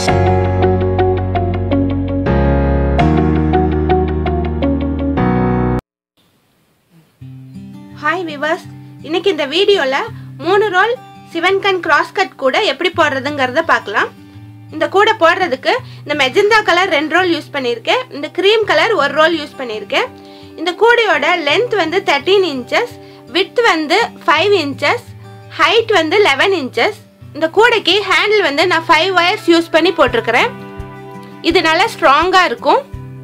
hi viewers இன்னைக்கு இந்த வீடியோவில் மூணு ரோல் சிவன்கன் கிராஸ் கட் கூட எப்படி போடுறதுங்கிறத பார்க்கலாம் இந்த கூடை போடுறதுக்கு இந்த மெஜந்தா கலர் ரெண்டு ரோல் யூஸ் பண்ணியிருக்கேன் இந்த க்ரீம் கலர் ஒரு ரோல் யூஸ் பண்ணியிருக்கேன் இந்த கூடையோட லென்த் வந்து தேர்ட்டீன் இன்ச்சஸ் வித் வந்து ஃபைவ் இன்ச்சஸ் ஹைட் வந்து லெவன் இன்ச்சஸ் இந்த கூடைக்கு ஹேண்டில் வந்து நான் ஃபைவ் ஒயர்ஸ் யூஸ் பண்ணி போட்டிருக்கிறேன் இது நல்லா ஸ்ட்ராங்காக இருக்கும்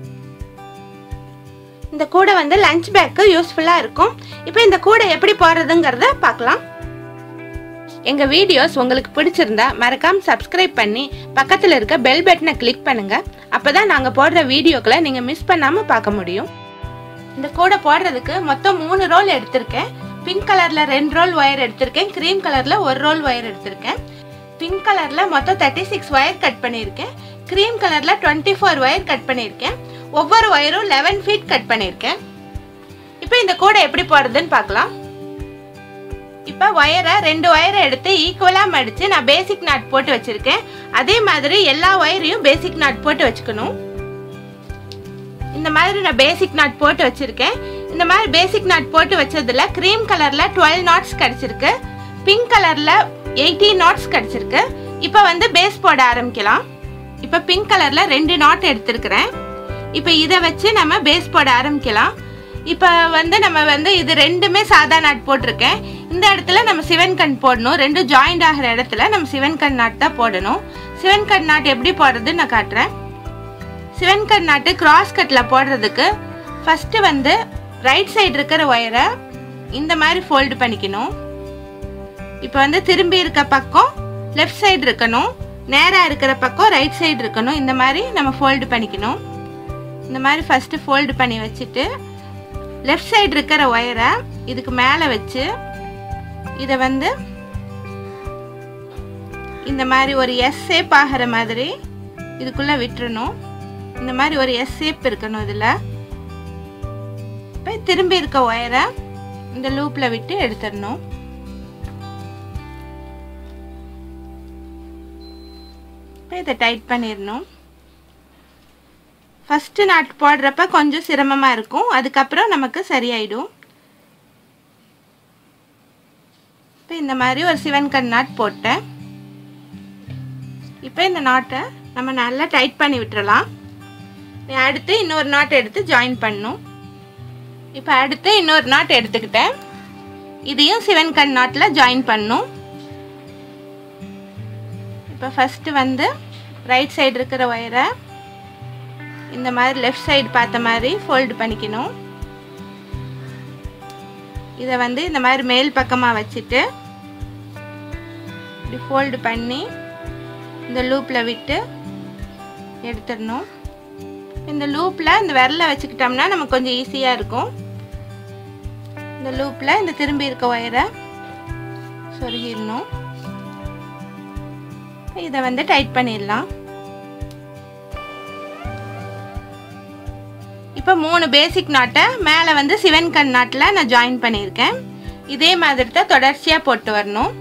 இந்த கூடை வந்து லஞ்ச் பேக்கு யூஸ்ஃபுல்லாக இருக்கும் இப்போ இந்த கூடை எப்படி போடுறதுங்கிறத பார்க்கலாம் எங்கள் வீடியோஸ் உங்களுக்கு பிடிச்சிருந்தா மறக்காம சப்ஸ்கிரைப் பண்ணி பக்கத்தில் இருக்க பெல் பட்டனை கிளிக் பண்ணுங்க அப்பதான் நாங்கள் போடுற வீடியோக்களை நீங்கள் மிஸ் பண்ணாமல் பார்க்க முடியும் இந்த கூடை போடுறதுக்கு மொத்தம் மூணு ரோல் எடுத்திருக்கேன் பிங்க் கலரில் ரெண்டு ரோல் ஒயர் எடுத்திருக்கேன் க்ரீம் கலரில் ஒரு ரோல் ஒயர் எடுத்திருக்கேன் பிங்க் கலரில் மொத்தம் தேர்ட்டி சிக்ஸ் ஒயர் கட் பண்ணியிருக்கேன் க்ரீம் கலரில் டுவெண்ட்டி ஃபோர் ஒயர் கட் பண்ணியிருக்கேன் ஒவ்வொரு ஒயரும் லெவன் ஃபீட் கட் பண்ணியிருக்கேன் இப்போ இந்த கூடை எப்படி போடுறதுன்னு பார்க்கலாம் இப்போ ஒயரை ரெண்டு ஒயரை எடுத்து ஈக்குவலாக மடித்து நான் பேசிக் நாட் போட்டு வச்சுருக்கேன் அதே மாதிரி எல்லா ஒயரையும் பேசிக் நாட் போட்டு வச்சுக்கணும் இந்த மாதிரி நான் பேசிக் நாட் போட்டு வச்சுருக்கேன் இந்த மாதிரி பேசிக் நாட் போட்டு வச்சதுல க்ரீம் கலரில் டுவெல் நாட்ஸ் கிடச்சிருக்கு பிங்க் கலரில் எயிட்டீன் நாட்ஸ் கிடச்சிருக்கு இப்போ வந்து பேஸ் போட ஆரம்பிக்கலாம் இப்போ பிங்க் கலரில் ரெண்டு நாட் எடுத்திருக்கிறேன் இப்போ இதை வச்சு நம்ம பேஸ் போட ஆரம்பிக்கலாம் இப்போ வந்து நம்ம வந்து இது ரெண்டுமே சாதா நாட் போட்டிருக்கேன் இந்த இடத்துல நம்ம சிவன் கண் போடணும் ரெண்டும் ஜாயிண்ட் ஆகிற இடத்துல நம்ம சிவன் கண் நாட் தான் போடணும் சிவன் கண் நாட் எப்படி போடுறதுன்னு நான் காட்டுறேன் சிவன் கண் நாட்டு கிராஸ் கட்டில் போடுறதுக்கு ஃபஸ்ட்டு வந்து ரைட் சைடு இருக்கிற ஒயரை இந்த மாதிரி ஃபோல்டு பண்ணிக்கணும் இப்போ வந்து திரும்பி இருக்க பக்கம் லெஃப்ட் சைடு இருக்கணும் நேராக இருக்கிற பக்கம் ரைட் சைடு இருக்கணும் இந்த மாதிரி நம்ம ஃபோல்டு பண்ணிக்கணும் இந்த மாதிரி ஃபஸ்ட்டு ஃபோல்டு பண்ணி வச்சுட்டு லெஃப்ட் சைடு இருக்கிற ஒயரை இதுக்கு மேலே வச்சு இதை வந்து இந்த மாதிரி ஒரு எஸ் ஷேப் ஆகிற மாதிரி இதுக்குள்ளே விட்டுறணும் இந்த மாதிரி ஒரு எஸ் ஷேப் இருக்கணும் இதில் இப்போ திரும்பி இருக்க ஒயரை இந்த லூப்பில் விட்டு எடுத்துடணும் இப்போ இதை டைட் பண்ணிடணும் ஃபஸ்ட்டு நாட் போடுறப்ப கொஞ்சம் சிரமமாக இருக்கும் அதுக்கப்புறம் நமக்கு சரியாயிடும் இப்போ இந்த மாதிரி ஒரு சிவன் கண் நாட் போட்டேன் இப்போ இந்த நாட்டை நம்ம நல்லா டைட் பண்ணி விட்டுறலாம் அடுத்து இன்னொரு நாட் எடுத்து ஜாயின் பண்ணும் இப்போ அடுத்து இன்னொரு நாட் எடுத்துக்கிட்டேன் இதையும் சிவன் கண் நாட்டில் ஜாயின் பண்ணும் இப்போ ஃபஸ்ட்டு வந்து ரைட் சைடு இருக்கிற ஒயரை இந்த மாதிரி லெஃப்ட் சைடு பார்த்த மாதிரி ஃபோல்டு பண்ணிக்கணும் இதை வந்து இந்த மாதிரி மேல் பக்கமாக வச்சுட்டு இப்படி ஃபோல்டு பண்ணி இந்த லூப்பில் விட்டு எடுத்துடணும் இந்த லூப்பில் இந்த விரலை வச்சுக்கிட்டோம்னா நமக்கு கொஞ்சம் ஈஸியாக இருக்கும் இந்த லூப்பில் இந்த திரும்பி இருக்க ஒயரை சொருகிடணும் இதை வந்து டைட் பண்ணிடலாம் இப்போ மூணு பேசிக் நாட்டை மேலே வந்து சிவன் கண் நாட்டில் நான் ஜாயின் பண்ணியிருக்கேன் இதே மாதிரி தான் தொடர்ச்சியாக போட்டு வரணும்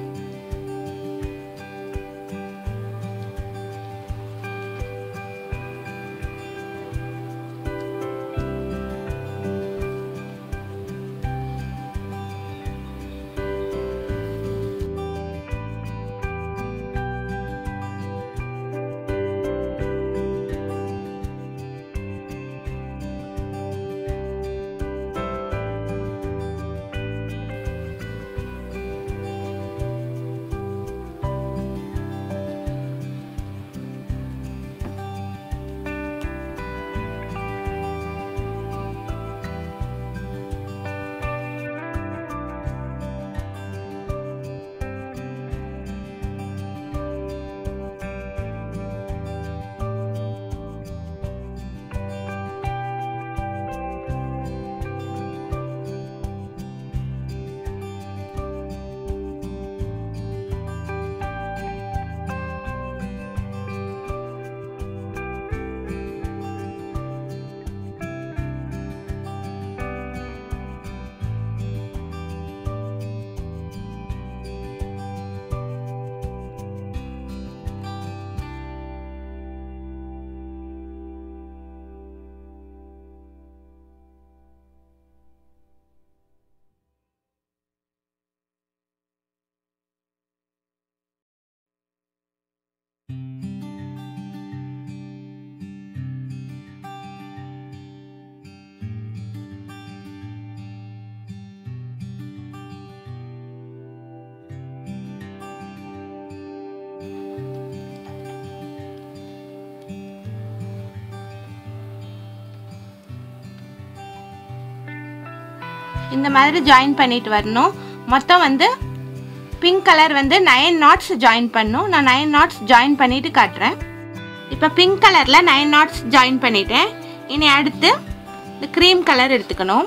இந்த மாதிரி ஜாயின் பண்ணிட்டு வரணும் மொத்தம் வந்து பிங்க் கலர் வந்து நைன் நாட்ஸ் ஜாயின் பண்ணும் நான் நைன் நாட்ஸ் ஜாயின் பண்ணிட்டு காட்டுறேன் இப்போ பிங்க் கலரில் நைன் நாட்ஸ் ஜாயின் பண்ணிட்டேன் இனி அடுத்து இந்த க்ரீம் கலர் எடுத்துக்கணும்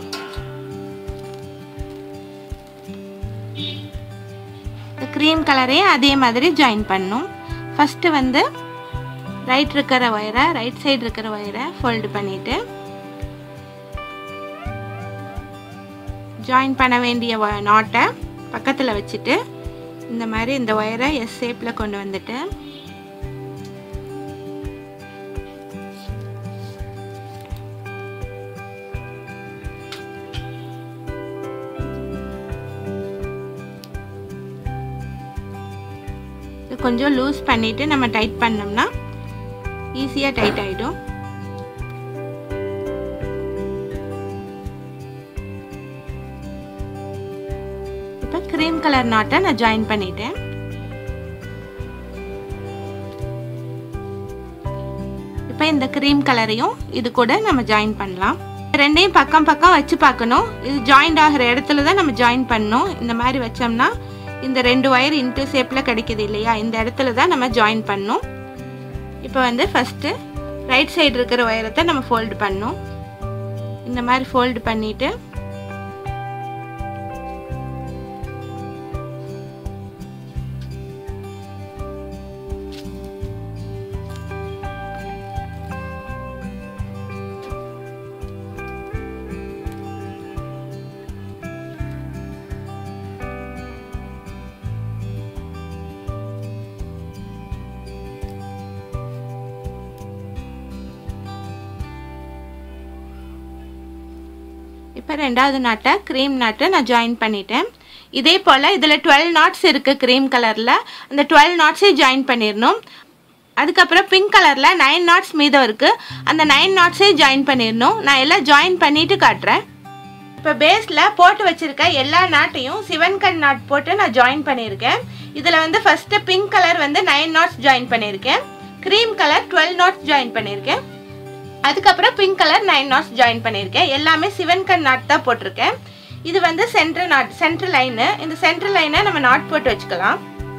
இந்த க்ரீம் கலரையும் அதே மாதிரி ஜாயின் பண்ணும் ஃபஸ்ட்டு வந்து ரைட் இருக்கிற ஒயரை ரைட் சைடு இருக்கிற ஒயரை ஃபோல்டு பண்ணிவிட்டு ஜாயின் பண்ண வேண்டிய நாட்டை பக்கத்தில் வச்சுட்டு இந்த மாதிரி இந்த ஒயரை எஸ் ஷேப்பில் கொண்டு வந்துட்டு இது கொஞ்சம் லூஸ் பண்ணிவிட்டு நம்ம டைட் பண்ணோம்னா ஈஸியாக டைட் ஆகிடும் இப்போ க்ரீம் கலர் நாட்டை நான் ஜாயின் பண்ணிட்டேன் இப்போ இந்த க்ரீம் கலரையும் இது கூட நம்ம ஜாயின் பண்ணலாம் ரெண்டையும் பக்கம் பக்கம் வச்சு பார்க்கணும் இது ஜாயிண்ட் ஆகிற இடத்துல தான் நம்ம ஜாயின் பண்ணணும் இந்த மாதிரி வச்சோம்னா இந்த ரெண்டு ஒயர் இன்ட்டு ஷேப்பில் கிடைக்குது இல்லையா இந்த இடத்துல தான் நம்ம ஜாயின் பண்ணணும் இப்போ வந்து ஃபஸ்ட்டு ரைட் சைடு இருக்கிற ஒயரத்தை நம்ம ஃபோல்டு பண்ணணும் இந்த மாதிரி ஃபோல்டு பண்ணிவிட்டு இப்போ ரெண்டாவது நாட்டை க்ரீம் நாட்டை நான் ஜாயின் பண்ணிட்டேன் இதே போல் இதில் டுவெல் நாட்ஸ் இருக்குது க்ரீம் கலரில் அந்த டுவெல் நாட்ஸே ஜாயின் பண்ணிடணும் அதுக்கப்புறம் பிங்க் கலரில் நைன் நாட்ஸ் மீதம் இருக்குது அந்த நைன் நாட்ஸே ஜாயின் பண்ணிடணும் நான் எல்லாம் ஜாயின் பண்ணிட்டு காட்டுறேன் இப்போ பேஸில் போட்டு வச்சுருக்க எல்லா நாட்டையும் சிவன் கண் நாட் போட்டு நான் ஜாயின் பண்ணியிருக்கேன் இதில் வந்து ஃபஸ்ட்டு பிங்க் கலர் வந்து நைன் நாட்ஸ் ஜாயின் பண்ணியிருக்கேன் cream colour twelve knots join பண்ணியிருக்கேன் அதுக்கப்புறம் pink colour nine knots join பண்ணியிருக்கேன் எல்லாமே சிவன் கண் நாட் தான் போட்டிருக்கேன் இது வந்து சென்ட்ரல் நாட் சென்ட்ரல் லைனு இந்த சென்ட்ரல் லைனை நம்ம நாட் போட்டு வச்சுக்கலாம்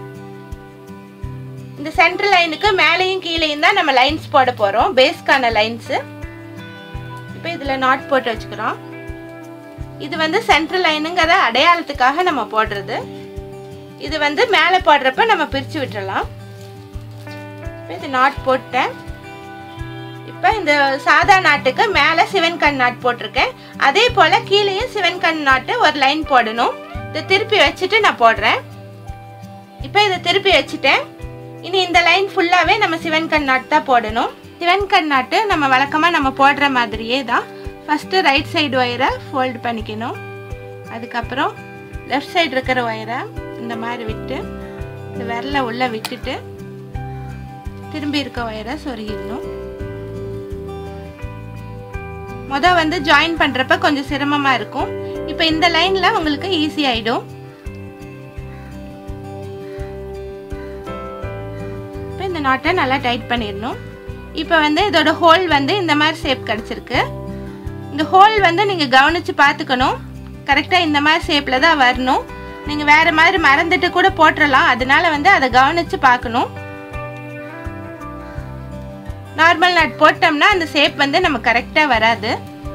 இந்த சென்ட்ரல் லைனுக்கு மேலேயும் கீழேயும் தான் நம்ம லைன்ஸ் போட போகிறோம் பேஸ்க்கான லைன்ஸு இப்போ இதில் நாட் போட்டு வச்சுக்கிறோம் இது வந்து சென்ட்ரல் லைனுங்கிற அடையாளத்துக்காக நம்ம போடுறது இது வந்து மேலே போடுறப்ப நம்ம பிரித்து விட்டுறலாம் இப்போ இது நாட் போட்டேன் இப்போ இந்த சாதா நாட்டுக்கு மேலே சிவன் கண் நாட் போட்டிருக்கேன் அதே போல் கீழேயும் சிவன் கண் நாட்டு ஒரு லைன் போடணும் இதை திருப்பி வச்சுட்டு நான் போடுறேன் இப்போ இதை திருப்பி வச்சுட்டேன் இனி இந்த லைன் ஃபுல்லாகவே நம்ம சிவன் கண் நாட் தான் போடணும் சிவன் கண் நாட்டு நம்ம வழக்கமாக நம்ம போடுற மாதிரியே தான் ஃபஸ்ட்டு ரைட் சைடு ஒயரை ஃபோல்டு பண்ணிக்கணும் அதுக்கப்புறம் லெஃப்ட் சைடு இருக்கிற ஒயரை இந்த மாதிரி விட்டு இந்த விரலை உள்ளே விட்டுட்டு திரும்பி இருக்க ஒயரை சொருகிடணும் முத வந்து ஜாயின் பண்ணுறப்ப கொஞ்சம் சிரமமாக இருக்கும் இப்போ இந்த லைனில் உங்களுக்கு ஈஸி ஆகிடும் இப்போ இந்த நாட்டை நல்லா டைட் பண்ணிடணும் இப்போ வந்து இதோட ஹோல் வந்து இந்த மாதிரி ஷேப் கிடச்சிருக்கு இந்த ஹோல் வந்து நீங்கள் கவனித்து பார்த்துக்கணும் கரெக்டாக இந்த மாதிரி ஷேப்பில் தான் வரணும் நீங்கள் வேறு மாதிரி மறந்துட்டு கூட போட்டுடலாம் அதனால வந்து அதை கவனித்து பார்க்கணும் நார்மல் நட் போட்டோம்னா அந்த ஷேப் வந்து நம்ம கரெக்டாக வராது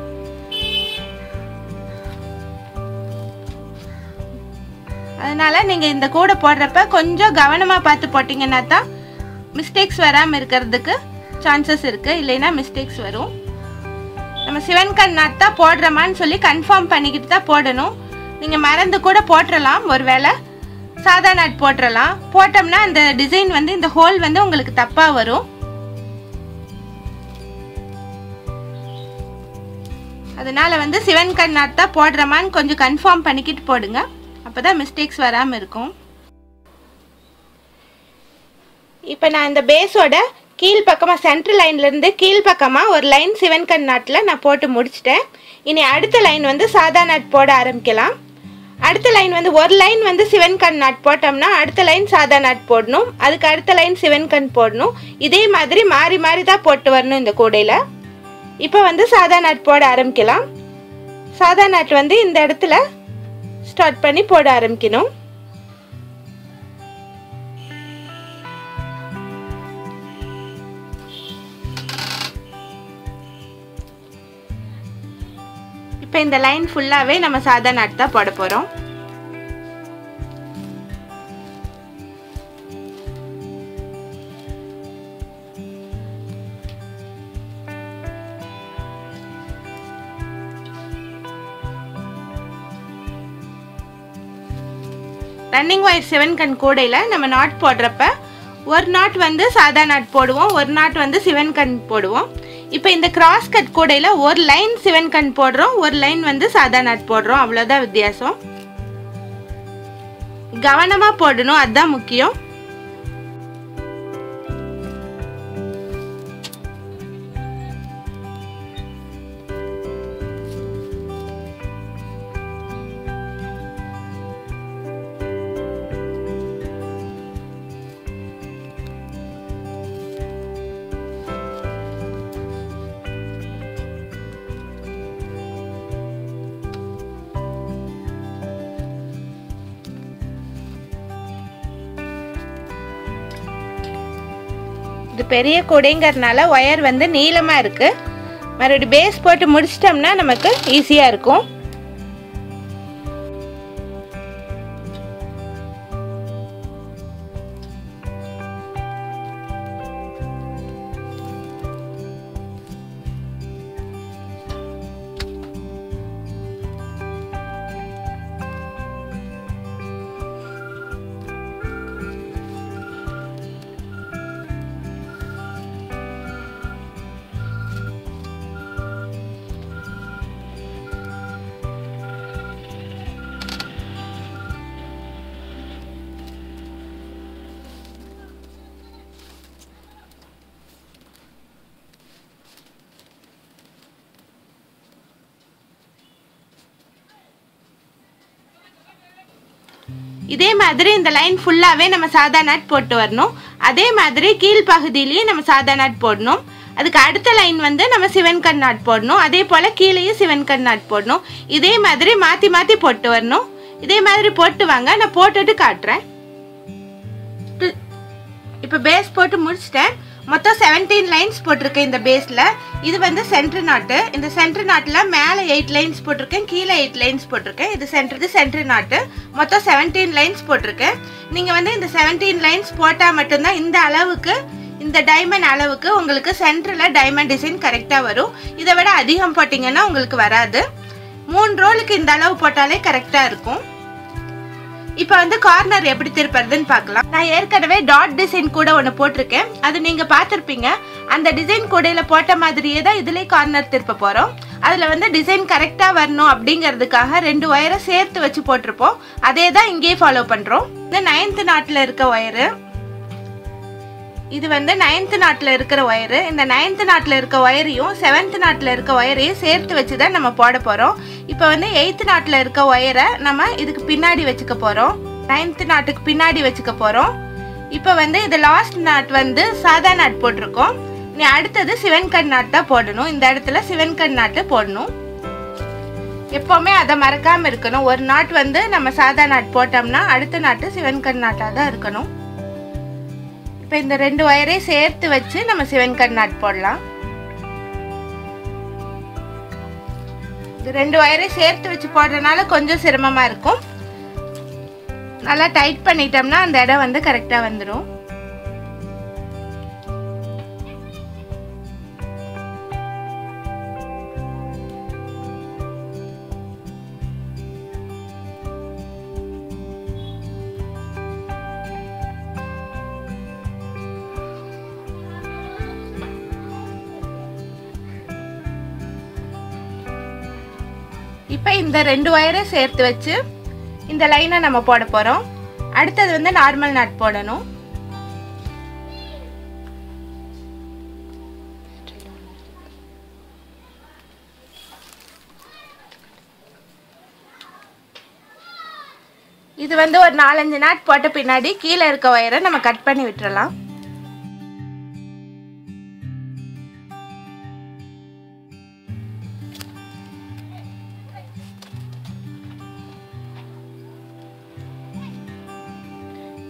அதனால நீங்கள் இந்த கூடை போடுறப்ப கொஞ்சம் கவனமாக பார்த்து போட்டிங்கன்னா தான் மிஸ்டேக்ஸ் வராமல் இருக்கிறதுக்கு சான்சஸ் இருக்குது இல்லைன்னா மிஸ்டேக்ஸ் வரும் நம்ம சிவன் கண் நாட் தான் போடுறோமான்னு சொல்லி கன்ஃபார்ம் பண்ணிக்கிட்டு தான் போடணும் நீங்கள் மறந்து கூட போட்டுடலாம் ஒருவேளை சாதா நாட் போட்டுடலாம் போட்டோம்னா அந்த டிசைன் வந்து இந்த ஹோல் வந்து உங்களுக்கு தப்பாக வரும் அதனால வந்து சிவன் கண் நாட் தான் போடுறோமான்னு கொஞ்சம் கன்ஃபார்ம் பண்ணிக்கிட்டு போடுங்க அப்போ தான் மிஸ்டேக்ஸ் வராமல் இருக்கும் இப்போ நான் இந்த பேஸோட கீழ் பக்கமாக சென்ட்ரல் லைன்லேருந்து கீழ் பக்கமாக ஒரு லைன் சிவன் கண் நாட்டில் நான் போட்டு முடிச்சிட்டேன் இனி அடுத்த லைன் வந்து சாதா நாட் போட ஆரம்பிக்கலாம் அடுத்த லைன் வந்து ஒரு லைன் வந்து சிவன் கண் நாட் போட்டோம்னா அடுத்த லைன் சாதா நாட் போடணும் அதுக்கு அடுத்த லைன் சிவன் கண் போடணும் இதே மாதிரி மாறி மாறி தான் போட்டு வரணும் இந்த கூடையில் இப்போ வந்து சாதா நாட் போட ஆரம்பிக்கலாம் சாதா நாட் வந்து இந்த இடத்துல ஸ்டார்ட் பண்ணி போட ஆரம்பிக்கணும் இப்போ இந்த லைன் ஃபுல்லாகவே நம்ம சாதா நாட் தான் போட போகிறோம் ரன்னிங் ஒயர் செவன் கன் கூடையில் நம்ம நாட் போடுறப்ப ஒரு நாட் வந்து சாதா நாட் போடுவோம் ஒரு நாட் வந்து சிவன் கண் போடுவோம் இப்போ இந்த கிராஸ் கட் கூடையில் ஒரு லைன் சிவன் கண் போடுறோம் ஒரு லைன் வந்து சாதா நாட் போடுறோம் அவ்வளோதான் வித்தியாசம் கவனமாக போடணும் அதுதான் முக்கியம் இது பெரிய கூடைங்கிறதுனால ஒயர் வந்து நீளமாக இருக்குது மறுபடியும் பேஸ் போட்டு முடிச்சிட்டோம்னா நமக்கு ஈஸியாக இருக்கும் இதே மாதிரி இந்த லைன் ஃபுல்லாகவே நம்ம சாதா நாட் போட்டு வரணும் அதே மாதிரி கீழ் பகுதியிலையும் நம்ம சாதா நாட் போடணும் அதுக்கு அடுத்த லைன் வந்து நம்ம சிவன் கண் நாட் போடணும் அதே போல் கீழேயும் சிவன் கண் நாட் போடணும் இதே மாதிரி மாற்றி மாற்றி போட்டு வரணும் இதே மாதிரி போட்டு வாங்க நான் போட்டுட்டு காட்டுறேன் இப்போ பேஸ் போட்டு முடிச்சிட்டேன் மொத்தம் செவன்டீன் லைன்ஸ் போட்டிருக்கேன் இந்த பேஸில் இது வந்து சென்ட்ரு நாட்டு இந்த சென்ட்ரு நாட்டில் மேலே எயிட் லைன்ஸ் போட்டிருக்கேன் கீழே எயிட் லைன்ஸ் போட்டிருக்கேன் இது சென்ட்ரு இது சென்ட்ரு நாட்டு மொத்தம் செவன்டீன் லைன்ஸ் போட்டிருக்கேன் நீங்கள் வந்து இந்த செவன்டீன் லைன்ஸ் போட்டால் மட்டும்தான் இந்த அளவுக்கு இந்த டைமண்ட் அளவுக்கு உங்களுக்கு சென்டரில் டைமண்ட் டிசைன் கரெக்டாக வரும் இதை விட அதிகம் போட்டிங்கன்னா உங்களுக்கு வராது மூணு ரோலுக்கு இந்த அளவு போட்டாலே கரெக்டாக இருக்கும் இப்போ வந்து கார்னர் எப்படி திருப்புறதுன்னு பார்க்கலாம் நான் ஏற்கனவே டாட் டிசைன் கூட ஒன்று போட்டிருக்கேன் அது நீங்கள் பார்த்துருப்பீங்க அந்த டிசைன் கூடையில் போட்ட மாதிரியே தான் இதுலேயே கார்னர் திருப்ப போகிறோம் அதில் வந்து டிசைன் கரெக்டாக வரணும் அப்படிங்கிறதுக்காக ரெண்டு ஒயரை சேர்த்து வச்சு போட்டிருப்போம் அதே தான் இங்கேயே ஃபாலோ பண்ணுறோம் இந்த நைன்த்து நாட்டில் இருக்க ஒயரு இது வந்து நைன்த்து நாட்டில் இருக்கிற ஒயரு இந்த நைன்த்து நாட்டில் இருக்க ஒயரையும் செவன்த் நாட்டில் இருக்க ஒயரையும் சேர்த்து வச்சு தான் நம்ம போட போகிறோம் இப்போ வந்து எயித்து நாட்டில் இருக்க ஒயரை நம்ம இதுக்கு பின்னாடி வச்சுக்க போகிறோம் நைன்த்து நாட்டுக்கு பின்னாடி வச்சுக்க போகிறோம் இப்போ வந்து இது லாஸ்ட் நாட் வந்து சாதா நாட் போட்டிருக்கோம் நீ அடுத்தது சிவன் கண் நாட் தான் போடணும் இந்த இடத்துல சிவன் கண் நாட்டு போடணும் எப்போவுமே அதை மறக்காமல் இருக்கணும் ஒரு நாட் வந்து நம்ம சாதா நாட் போட்டோம்னா அடுத்த நாட்டு சிவன் கண் நாட்டாக தான் இருக்கணும் இப்போ இந்த ரெண்டு ஒயரையும் சேர்த்து வச்சு நம்ம சிவன் கண் நாட் போடலாம் இது ரெண்டு ஒயரையும் சேர்த்து வச்சு போடுறதுனால கொஞ்சம் சிரமமாக இருக்கும் நல்லா டைட் பண்ணிட்டோம்னா அந்த இடம் வந்து கரெக்டாக வந்துடும் இப்போ இந்த ரெண்டு ஒயரை சேர்த்து வச்சு இந்த லைனை நம்ம போட போகிறோம் அடுத்தது வந்து நார்மல் நாட் போடணும் இது வந்து ஒரு நாலஞ்சு நாட் போட்ட பின்னாடி கீழே இருக்க ஒயரை நம்ம கட் பண்ணி விட்டுறலாம்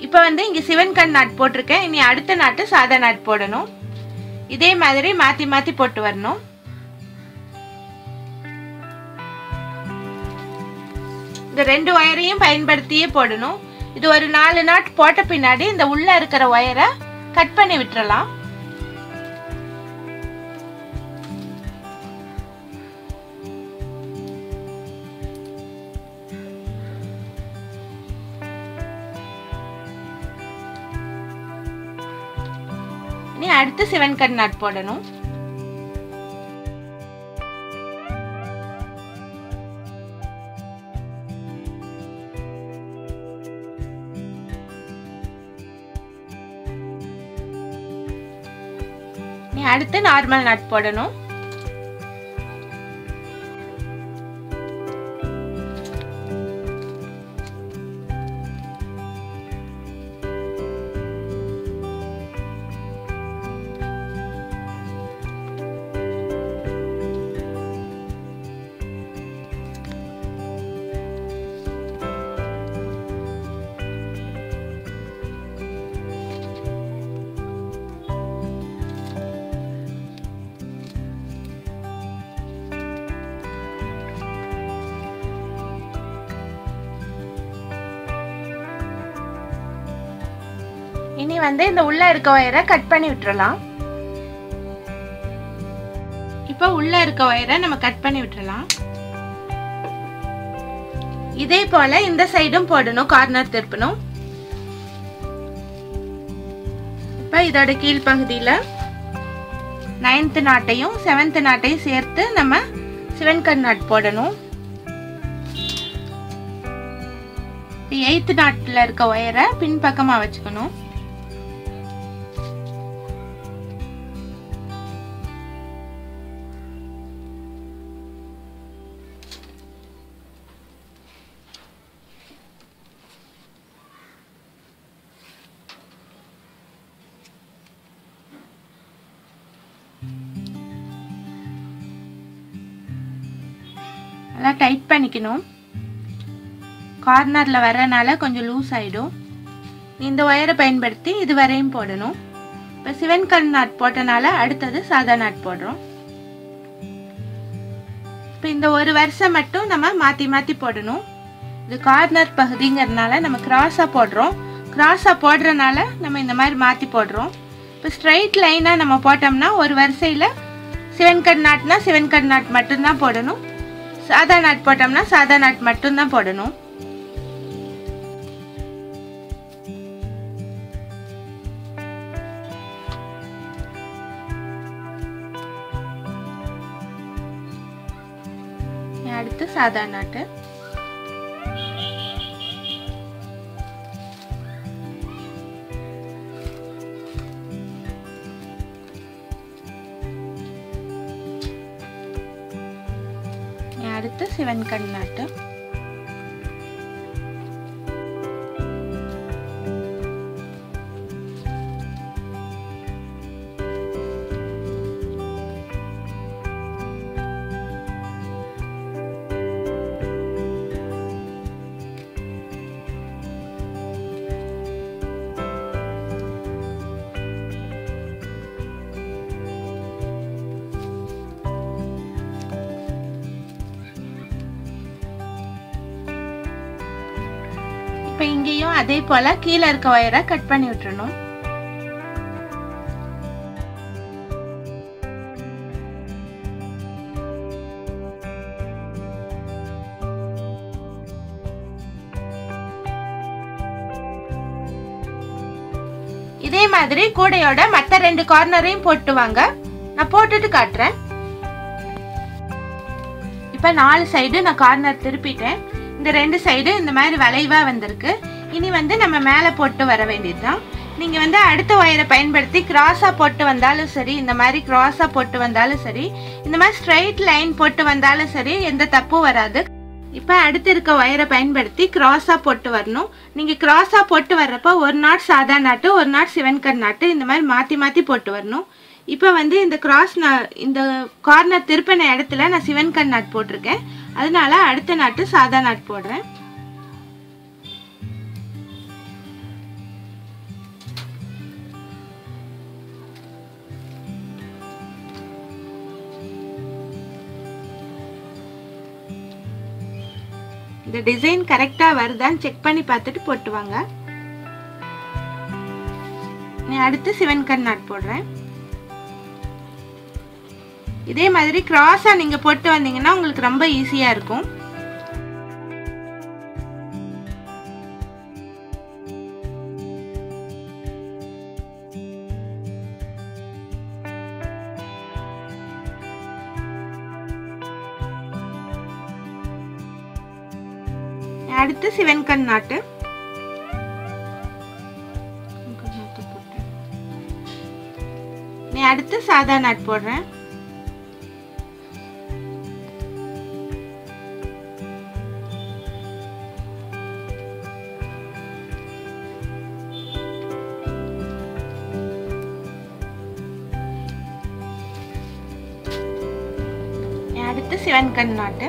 இப்போ வந்து இங்கே சிவன் கண் நாட் போட்டிருக்கேன் இனி அடுத்த நாட்டு சாதா நாட் போடணும் இதே மாதிரி மாற்றி மாற்றி போட்டு வரணும் இந்த ரெண்டு ஒயரையும் பயன்படுத்தியே போடணும் இது ஒரு நாலு நாட் போட்ட பின்னாடி இந்த உள்ள இருக்கிற ஒயரை கட் பண்ணி விட்டுறலாம் இனி அடுத்து சிவன் கட் நாட் போடணும் நீ அடுத்து நார்மல் நட் போடணும் இனி வந்து இந்த உள்ள இருக்க ஒயரை கட் பண்ணி விட்டுறலாம் இப்போ உள்ள இருக்க ஒயரை நம்ம கட் பண்ணி விட்டுறலாம் இதே போல இந்த சைடும் போடணும் கார்னர் திருப்பணும் இப்போ இதோட கீழ்ப்பகுதியில் நைன்த் நாட்டையும் செவன்த் நாட்டையும் சேர்த்து நம்ம சிவன்கண் நாட் போடணும் எயித்து நாட்டில் இருக்க ஒயரை பின்பக்கமாக வச்சுக்கணும் நல்லா டைட் பண்ணிக்கணும் கார்னரில் வரனால கொஞ்சம் லூஸ் ஆகிடும் இந்த ஒயரை பயன்படுத்தி இது வரையும் போடணும் இப்போ சிவன் கண் நாட் போட்டனால அடுத்தது சாதா நாட் போடுறோம் இப்போ இந்த ஒரு வருஷம் மட்டும் நம்ம மாற்றி மாற்றி போடணும் இது கார்னர் பகுதிங்கிறதுனால நம்ம கிராஸாக போடுறோம் கிராஸாக போடுறனால நம்ம இந்த மாதிரி மாற்றி போடுறோம் இப்போ ஸ்ட்ரைட் லைனாக நம்ம போட்டோம்னா ஒரு வரிசையில் சிவன் கண் நாட்னா சிவன் கண் நாட் மட்டும்தான் போடணும் சாதா நாட் போட்டோம்னா சாதா நாட் மட்டும்தான் போடணும் அடுத்து சாதா நாட்டு அடுத்து சிவன் கண் நாட்டு இப்போ இங்கேயும் அதே போல கீழே இருக்க ஒயரை கட் பண்ணி விட்டுறணும் இதே மாதிரி கூடையோட மற்ற ரெண்டு கார்னரையும் போட்டு வாங்க நான் போட்டுட்டு காட்டுறேன் இப்போ நாலு சைடு நான் கார்னர் திருப்பிட்டேன் இந்த ரெண்டு சைடு இந்த மாதிரி வளைவாக வந்திருக்கு இனி வந்து நம்ம மேலே போட்டு வர வேண்டியது தான் நீங்கள் வந்து அடுத்த ஒயரை பயன்படுத்தி கிராஸாக போட்டு வந்தாலும் சரி இந்த மாதிரி கிராஸாக போட்டு வந்தாலும் சரி இந்த மாதிரி ஸ்ட்ரைட் லைன் போட்டு வந்தாலும் சரி எந்த தப்பும் வராது இப்போ அடுத்து இருக்க ஒயரை பயன்படுத்தி கிராஸாக போட்டு வரணும் நீங்கள் கிராஸாக போட்டு வர்றப்போ ஒரு நாட் சாதா நாட்டு ஒரு நாட் சிவன்கண் நாட்டு இந்த மாதிரி மாற்றி மாற்றி போட்டு வரணும் இப்போ வந்து இந்த கிராஸ் நான் இந்த கார்னர் திருப்பின இடத்துல நான் சிவன்கண் நாட் போட்டிருக்கேன் அதனால அடுத்த நாட்டு சாதா நாட் போடுறேன் இந்த டிசைன் கரெக்டாக வருதான்னு செக் பண்ணி பார்த்துட்டு போட்டு வாங்க நான் அடுத்து சிவன் கண் நாட் போடுறேன் இதே மாதிரி கிராஸாக நீங்கள் போட்டு வந்தீங்கன்னா உங்களுக்கு ரொம்ப ஈஸியாக இருக்கும் அடுத்து சிவன் கண் நாட்டு நீ அடுத்து சாதா நாட் போடுறேன் அடுத்து சிவன் கண் நாட்டு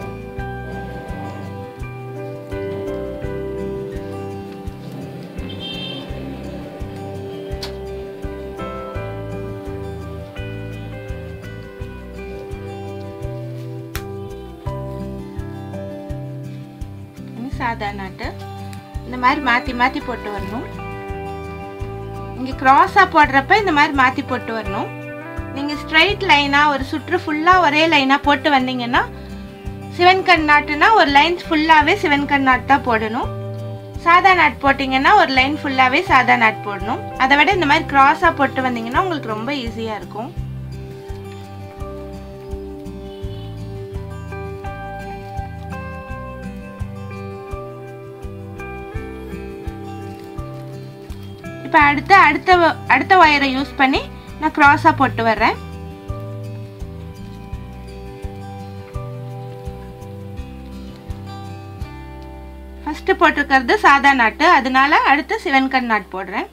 சாதா நாட்டு இந்த மாதிரி மாற்றி மாற்றி போட்டு வரணும் இங்கே க்ராஸாக போடுறப்ப இந்த மாதிரி மாற்றி போட்டு வரணும் நீங்கள் ஸ்ட்ரைட் லைனாக ஒரு சுற்று ஃபுல்லாக ஒரே லைனாக போட்டு வந்தீங்கன்னா சிவன் கண் நாட்டுனா ஒரு லைன் ஃபுல்லாகவே சிவன் கண் நாட் தான் போடணும் சாதா நாட் போட்டிங்கன்னா ஒரு லைன் ஃபுல்லாகவே சாதா நாட் போடணும் அதை விட இந்த மாதிரி க்ராஸாக போட்டு வந்தீங்கன்னா உங்களுக்கு ரொம்ப ஈஸியாக இருக்கும் இப்போ அடுத்து அடுத்த அடுத்த ஒயரை யூஸ் பண்ணி நான் க்ராஸாக போட்டு வர்றேன் ஃபஸ்ட்டு போட்டிருக்கிறது சாதா நாட்டு அதனால அடுத்து சிவன்கண் நாட் போடுறேன்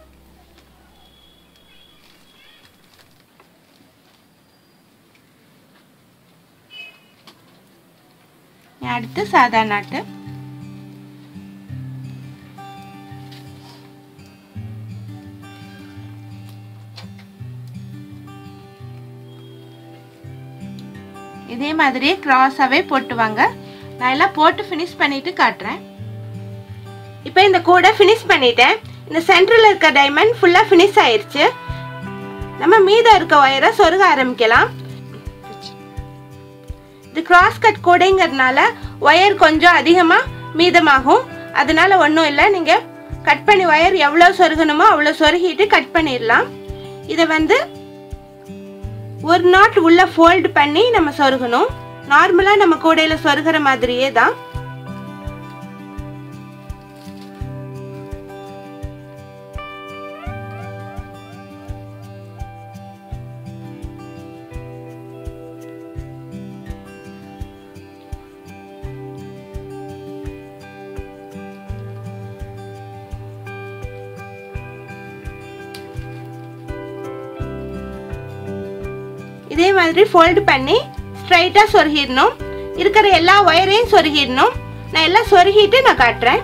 அடுத்து சாதா நாட்டு இதே மாதிரி கிராஸாகவே போட்டு வாங்க நான் எல்லாம் போட்டு ஃபினிஷ் பண்ணிட்டு காட்டுறேன் இப்போ இந்த கூடை ஃபினிஷ் பண்ணிட்டேன் இந்த சென்டரில் இருக்க டைமண்ட் ஃபுல்லாக ஃபினிஷ் ஆயிடுச்சு நம்ம மீதம் இருக்க ஒயரை சொருக ஆரம்பிக்கலாம் இது கிராஸ் கட் கூடைங்கிறதுனால ஒயர் கொஞ்சம் அதிகமாக மீதமாகும் அதனால ஒன்றும் இல்லை நீங்கள் கட் பண்ணி ஒயர் எவ்வளோ சொருகணுமோ அவ்வளோ சொருகிட்டு கட் பண்ணிடலாம் இதை வந்து ஒரு நாட் உள்ள ஃபோல்டு பண்ணி நம்ம சொருகணும் நார்மலா நம்ம கூடையில சொருகிற மாதிரியே தான் இதே மாதிரி ஃபோல்டு பண்ணி ஸ்ட்ரைட்டாக சொருகிடணும் இருக்கிற எல்லா ஒயரையும் சொருகிடணும் நான் எல்லாம் சொருகிட்டு நான் காட்டுறேன்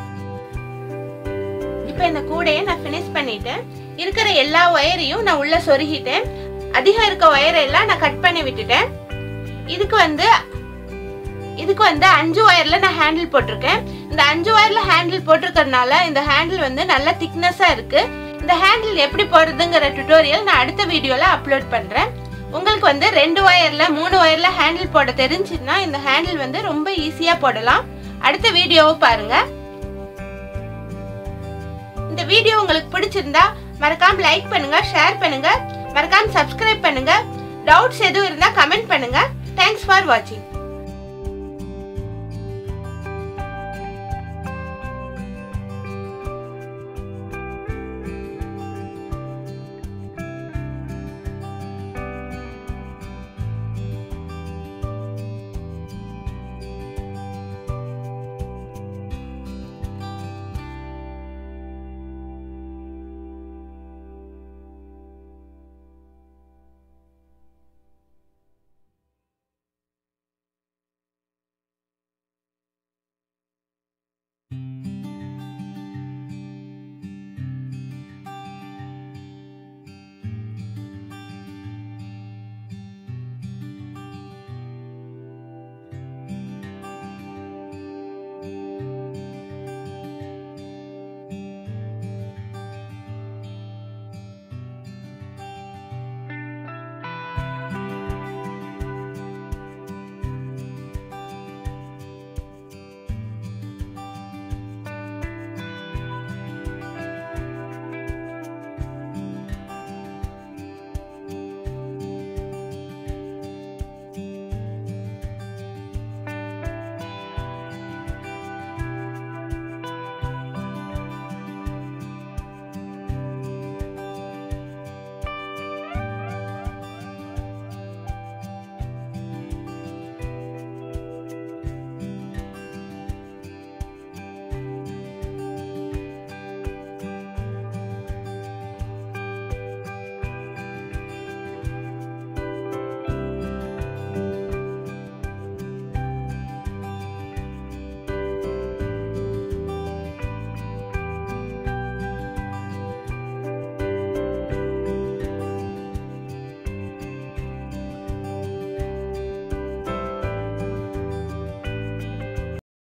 இப்போ இந்த கூடையை நான் ஃபினிஷ் பண்ணிட்டேன் இருக்கிற எல்லா ஒயரையும் நான் உள்ள சொருகிட்டேன் அதிகம் இருக்க ஒயரை எல்லாம் நான் கட் பண்ணி விட்டுட்டேன் இதுக்கு வந்து இதுக்கு வந்து அஞ்சு ஒயர்ல நான் ஹேண்டில் போட்டிருக்கேன் இந்த அஞ்சு ஒயர்ல ஹேண்டில் போட்டிருக்கறதுனால இந்த ஹேண்டில் வந்து நல்ல திக்னஸா இருக்கு இந்த ஹேண்டில் எப்படி போடுறதுங்கிற டுட்டோரியல் நான் அடுத்த வீடியோல அப்லோட் பண்றேன் உங்களுக்கு வந்து ரெண்டு ஒயர்ல மூணு ஒயர்ல ஹேண்டில் போட தெரிஞ்சுன்னா இந்த ஹேண்டில் வந்து ரொம்ப ஈஸியா போடலாம் அடுத்த வீடியோவை பாருங்க இந்த வீடியோ உங்களுக்கு பிடிச்சிருந்தா மறக்காம லைக் பண்ணுங்க ஷேர் பண்ணுங்க மறக்காம சப்ஸ்கிரைப் பண்ணுங்க டவுட்ஸ் எதுவும் இருந்தா கமெண்ட் பண்ணுங்க தேங்க்ஸ் ஃபார் வாட்சிங்